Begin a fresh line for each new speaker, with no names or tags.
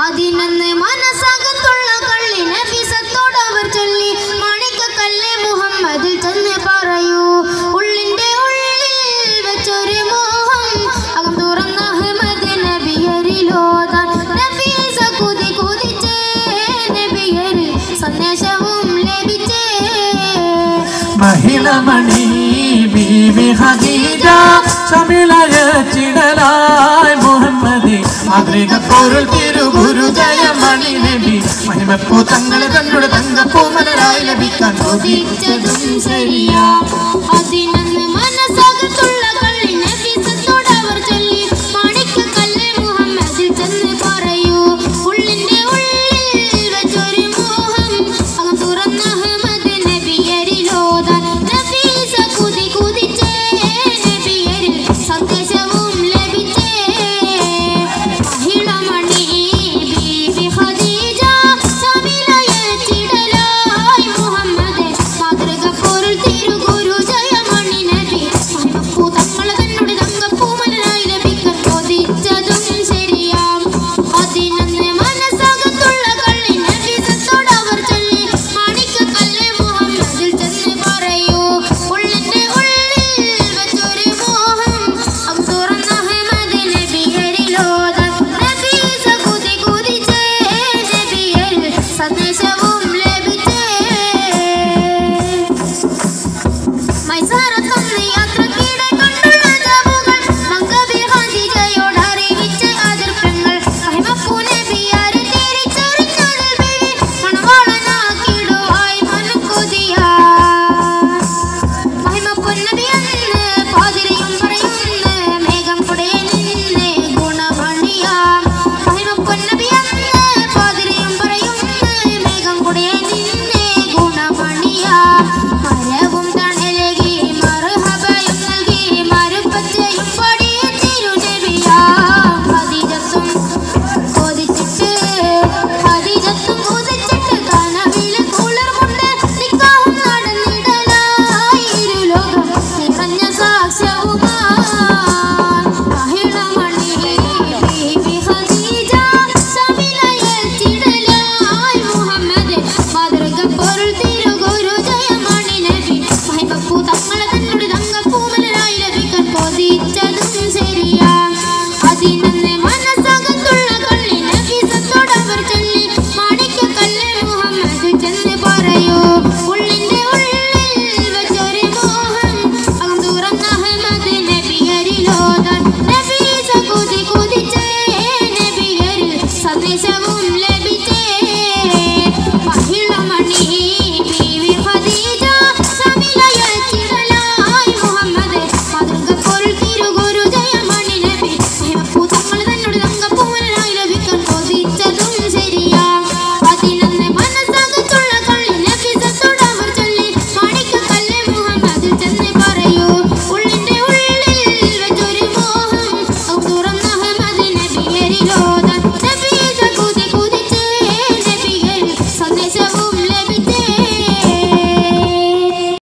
അതിനന്ന് മനസ്സകത്തുള്ള കള്ളി നഫീസത്തോടവർ ചൊല്ലി മാണിക്കക്കല്ലേ മുഹമ്മദിൽ ചെന്ന് പറയൂ ഉള്ളിന്റെ ഉള്ളിൽ വെച്ചൊരു മോഹം അകം തുറന്ന അഹമ്മദ് നബിയരിലോതാൻ നഫീസ കുതി കുതിച്ചേ നബിയരിൽ സന്ദേശവും ലഭിച്ചേ
മഹിളമണി ബീവി ഹദീജ ശമിലയ ചിടലായ് മുഹമ്മദി മാതൃക പൊരുൾ തിരുഗുരു ജയമണി നബി മഹിമപ്പൂ തങ്ങളെ തങ്ങളുടെ തങ്കപ്പൂ മലരായി ലഭിക്കാൻ
കൊതിച്ചതും ശരിയാ അതിനന്ന് മനസ്സകത്തുള്ള കള്ളി നഫീസത്തോടവർ ചൊല്ലി മാണിക്കക്കല്ല് മുഹമ്മദിൽ ചെന്ന് പറയൂ ഉള്ളിന്റെ ഉള്ളിൽ വെച്ചൊരു മോഹം അകം തുറന്ന അഹമ്മദ് നബിയരിലോതാൻ നഫീസ കുതി കുതിച്ചേ നബിയരിൽ സന്ദേശവും ലഭിച്ചേ മഹിളമണി ബീബി ഖദീജ ശമിലയച്ചിടലായി മുഹമ്മദ് മാതൃക പൊരുൾ തിരുഗുരു ജയമണി നബി മഹിമപ്പൂ തങ്ങളെ തന്നോട് തങ്കപ്പൂമനായി ലഭിക്കാൻ കൊതിച്ചതും ശരിയാം അതിനന്ന് മനസ്സകത്തുള്ള കള്ളി നബിസത്തോട് അവർ ചൊല്ലി മാണിക്കക്കല്ല് മുഹമ്മദിൽ ചെന്ന് പറയൂ ഉള്ളിന്റെ ഉള്ളിൽ വെച്ചൊരു മോഹം അത് തുറന്ന അഹമ്മദ് നബിയരിലോതാൻ നബീസ കുതി കുതിച്ചേ നബിയരിൽ സന്ദേശവും ലഭിച്ചേ മൈസാരത്തുന്ന യാത്രക്കിടെ കണ്ടുള്ള ജാബുകൾ മങ്കബിൽ ഖദീജയോട് അറിയിച്ച അതിർപ്പങ്ങൾ മഹിമപ്പൂ നബിയാരെ തിരിച്ചറിഞ്ഞതിൽ ബിവി മണവാളനാക്കിടുവായി മനുക്കുതിയാ മഹിമപ്പൂ നബിയെന്ന് പാതിരിയും പറയുന്നു മേഘം കുടയെ നിന്ന് ഗുണമണിയാം മഹിമപ്പൂ നബിയെന്ന് പാതിരിയും പറയുന്നു മേഘം കുടയെ നിന്ന് ഗുണമണിയാം മരവും തണലകി മറുഹബയും നൽകി മറുപച്ചയും പടിയ തിരുനബിയാ ഖദീജത്തും കൊതിച്ചിട്ട് ഖദീജത്തും കൊതിച്ചിട്ട് കനവില് കുളിർമുണ്ട് നിക്കാഹും നടന്നിടലായി ഇരുലോകം നിറഞ്ഞ സാക്ഷ്യവുമായി മഹിളമണി ബീബി ഖദീജ ശമിലയച്ചിടലായി മുഹമ്മദ് മാതൃക പൊരുൾ തിരുഗുരു ജയമണി നബി മഹിമപ്പൂ തങ്ങളെ തന്നോട് തങ്കപ്പൂമലരായി ലഭിക്കാൻ കൊതിച്ചതും ശരിയാ അതിനന്ന് മനസ്സകത്തുള്ള കള്ളി നഫീസത്തോടവർ ചൊല്ലി മാണിക്കക്കല്ല് മുഹമ്മദ് ചെന്ന് പറയൂ ഉള്ളിന്റെ ഉള്ളിൽ വെച്ചൊരു മോഹം അകം തുറന്ന അഹമ്മദ് നബിയരിലോതാൻ നബീസ കുതി കുതിച്ചേ നബിയരിൽ സന്ദേശവും